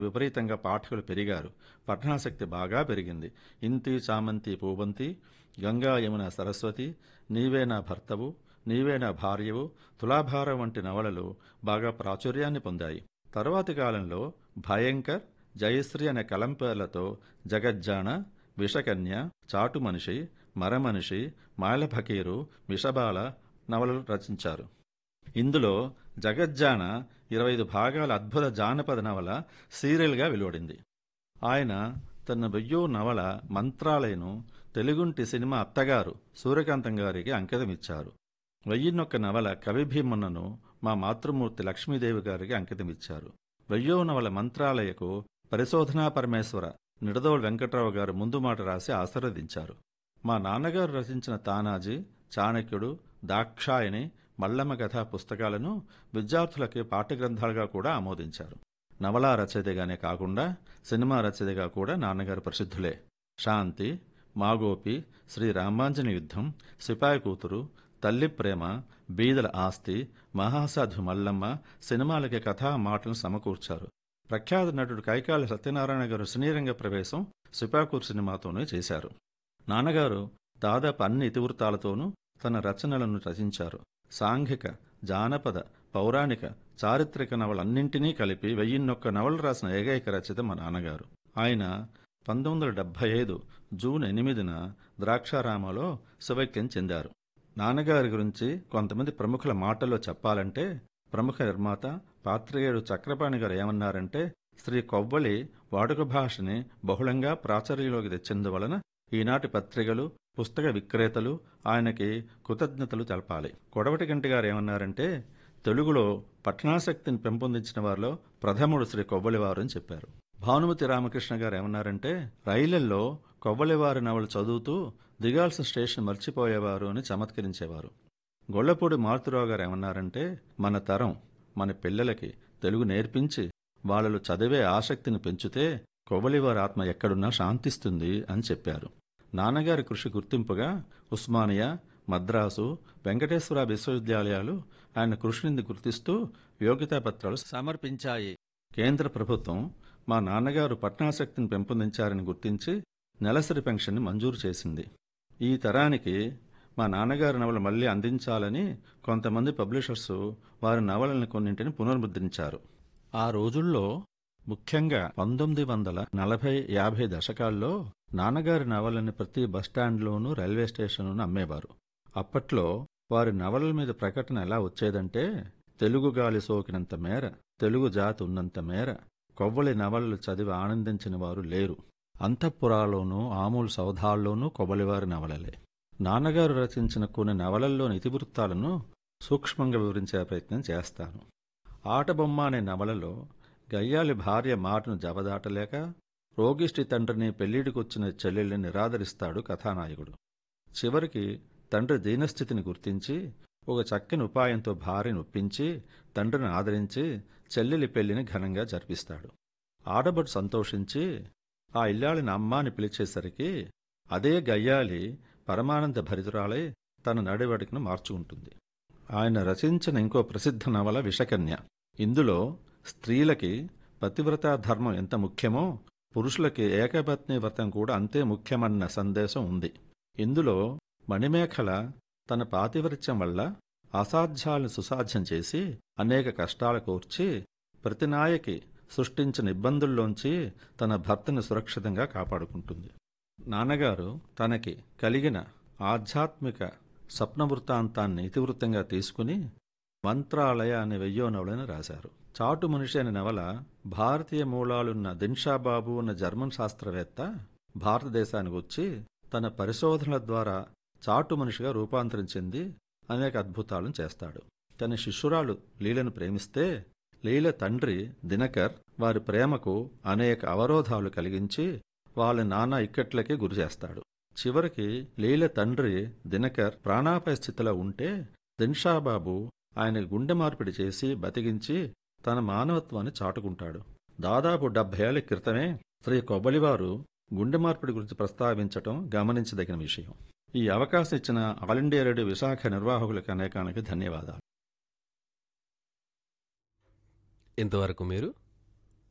విపరీతంగా పాఠకులు పెరిగారు పఠనాసక్తి బాగా పెరిగింది ఇంతి చామంతి పూవంతి గంగా యమున సరస్వతి నీవే నా భర్తవు నీవే నా భార్యవు తులాభారం వంటి నవలలు బాగా ప్రాచుర్యాన్ని పొందాయి తరువాతి కాలంలో భయంకర్ జయశ్రీ అనే కలంపేర్లతో జగజ్జాన విషకన్య చాటు మనిషి మరమనిషి మాయలఫకీరు విషబాల నవలలు రచించారు ఇందులో జగజ్జాన ఇరవై ఐదు భాగాల అద్భుత జానపద నవల సీరియల్గా వెలువడింది ఆయన తన వెయ్యో నవల మంత్రాలయను తెలుగుంటి సినిమా అత్తగారు సూర్యకాంతం గారికి అంకితమిచ్చారు వెయ్యిన్నొక్క నవల కవిభీమన్నను మా మాతృమూర్తి లక్ష్మీదేవి గారికి అంకితమిచ్చారు వెయ్యో నవల మంత్రాలయకు పరిశోధనా పరమేశ్వర నిడదోల్ వెంకట్రావు గారు ముందు మాట రాసి ఆశీర్వదించారు మా నాన్నగారు రచించిన తానాజీ చాణక్యుడు దాక్షాయని మల్లమ్మ కథ పుస్తకాలను విద్యార్థులకి పాఠ్యగ్రంథాలుగా కూడా ఆమోదించారు నవలా రచయితగానే కాకుండా సినిమా రచయితగా కూడా నాన్నగారు ప్రసిద్ధులే శాంతి మాగోపి శ్రీ రామాంజన యుద్ధం సిపాయి కూతురు తల్లి ప్రేమ బీదల ఆస్తి మహాసాధు మల్లమ్మ సినిమాలకి కథా మాటలను సమకూర్చారు ప్రఖ్యాత నటుడు కైకాళి సత్యనారాయణ గారు సినీరంగ ప్రవేశం సిపాకూర్ సినిమాతోనే చేశారు నాన్నగారు దాదాపు అన్ని ఇతివృత్తాలతోనూ తన రచనలను రచించారు సాంఘిక జానపద పౌరాణిక చారిత్రక నవలన్నింటినీ కలిపి వెయ్యిన్నొక్క నవలు రాసిన ఏకైక రచయిత మా నాన్నగారు ఆయన పంతొమ్మిది వందల డెబ్బై ఐదు జూన్ ఎనిమిదిన ద్రాక్షారామలో శివైక్యం చెందారు నాన్నగారి గురించి కొంతమంది ప్రముఖుల మాటల్లో చెప్పాలంటే ప్రముఖ నిర్మాత పాత్రికేయుడు చక్రపాణి గారు ఏమన్నారంటే శ్రీ కొవ్వలి వాడుక భాషని బహుళంగా ప్రాచుర్యంలోకి తెచ్చేందువలన ఈనాటి పత్రికలు పుస్తక విక్రేతలు ఆయనకి కృతజ్ఞతలు తెలపాలి కొడవటి గంటి గారు ఏమన్నారంటే తెలుగులో పట్టణాసక్తిని పెంపొందించిన వారిలో ప్రథముడు శ్రీ కొవ్వలివారు అని చెప్పారు భానుమతి రామకృష్ణ గారు ఏమన్నారంటే రైళ్లల్లో కొవ్వలివారి నవలు చదువుతూ దిగాల్సిన స్టేషన్ మర్చిపోయేవారు అని చమత్కరించేవారు గొల్లపూడి మారుతిరావు గారు ఏమన్నారంటే మన తరం మన పిల్లలకి తెలుగు నేర్పించి వాళ్ళలో చదివే ఆసక్తిని పెంచితే కొవ్వలివారి ఆత్మ ఎక్కడున్నా శాంతిస్తుంది అని చెప్పారు నాన్నగారి కృషి గుర్తింపుగా ఉస్మానియా మద్రాసు వెంకటేశ్వర విశ్వవిద్యాలయాలు ఆయన కృషిని గుర్తిస్తూ యోగ్యతా పత్రాలు సమర్పించాయి కేంద్ర ప్రభుత్వం మా నాన్నగారు పట్టణాసక్తిని పెంపొందించారని గుర్తించి నెలసరి పెన్షన్ని మంజూరు చేసింది ఈ తరానికి మా నాన్నగారి నవలు మళ్లీ అందించాలని కొంతమంది పబ్లిషర్స్ వారి నవలని కొన్నింటిని పునర్ముద్రించారు ఆ రోజుల్లో ముఖ్యంగా పంతొమ్మిది వందల నలభై యాభై దశకాల్లో నాన్నగారి నవలని ప్రతి బస్టాండ్లోనూ రైల్వే స్టేషన్లోనూ అమ్మేవారు అప్పట్లో వారి నవలల మీద ప్రకటన ఎలా వచ్చేదంటే తెలుగు గాలి సోకినంత మేర తెలుగు జాతి ఉన్నంత మేర కొవ్వలి నవలలు చదివి ఆనందించిన వారు లేరు అంతఃపురాల్లోనూ ఆమూలు సౌధాల్లోనూ కొవ్వలివారి నవలలే నాన్నగారు రచించిన కొన్ని నవలల్లోని ఇతివృత్తాలను సూక్ష్మంగా వివరించే ప్రయత్నం చేస్తాను ఆటబొమ్మ అనే నవలలో గయ్యాలి భార్య మాటను జవదాటలేక రోగిష్టి తండ్రిని పెళ్లిడికొచ్చిన చెల్లెల్ని నిరాదరిస్తాడు కథానాయకుడు చివరికి తండ్రి దీనస్థితిని గుర్తించి ఒక చక్కని ఉపాయంతో భార్యను ఒప్పించి తండ్రిని ఆదరించి చెల్లెలి పెళ్లిని ఘనంగా జరిపిస్తాడు ఆడబడు సంతోషించి ఆ ఇల్లాలిని అమ్మాని పిలిచేసరికి అదే గయ్యాలి పరమానంద భరితురాలై తన నడివడికను మార్చుకుంటుంది ఆయన రచించిన ఇంకో ప్రసిద్ధ నవల విషకన్య ఇందులో స్త్రీలకి పతివ్రతా ధర్మం ఎంత ముఖ్యమో పురుషులకి ఏకపత్ని వ్రతం కూడా అంతే ముఖ్యమన్న సందేశం ఉంది ఇందులో మణిమేఖల తన పాతివ్రత్యం వల్ల అసాధ్యాలను సుసాధ్యం చేసి అనేక కష్టాలు కోర్చి ప్రతినాయకి సృష్టించిన ఇబ్బందుల్లోంచి తన భర్తను సురక్షితంగా కాపాడుకుంటుంది నాన్నగారు తనకి కలిగిన ఆధ్యాత్మిక స్వప్న వృత్తాంతాన్ని ఇతివృత్తంగా తీసుకుని మంత్రాలయ అనే వెయ్యో నవలను రాశారు చాటు మనిషి అనే నవల భారతీయ మూలాలున్న దిన్షాబాబు అన్న జర్మన్ శాస్త్రవేత్త భారతదేశానికి వచ్చి తన పరిశోధనల ద్వారా చాటు మనిషిగా రూపాంతరం చెంది అనేక అద్భుతాలను చేస్తాడు తన శిష్యురాలు లీలను ప్రేమిస్తే లీల తండ్రి దినకర్ వారి ప్రేమకు అనేక అవరోధాలు కలిగించి వాళ్ళ నాన్న ఇక్కట్లకే గురి చేస్తాడు చివరికి లీల తండ్రి దినకర్ ప్రాణాపాయ స్థితిలో ఉంటే దిన్షాబాబు ఆయన గుండె మార్పిడి చేసి బతికించి తన మానవత్వాన్ని చాటుకుంటాడు దాదాపు డెబ్బై ఏళ్ల క్రితమే శ్రీ కొబ్బలివారు గుండె మార్పిడి గురించి ప్రస్తావించటం గమనించదగిన విషయం ఈ అవకాశం ఇచ్చిన ఆల్ ఇండియా రేడియో విశాఖ నిర్వాహకులకు అనేకానికి ధన్యవాదాలు ఇంతవరకు మీరు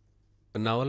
నవల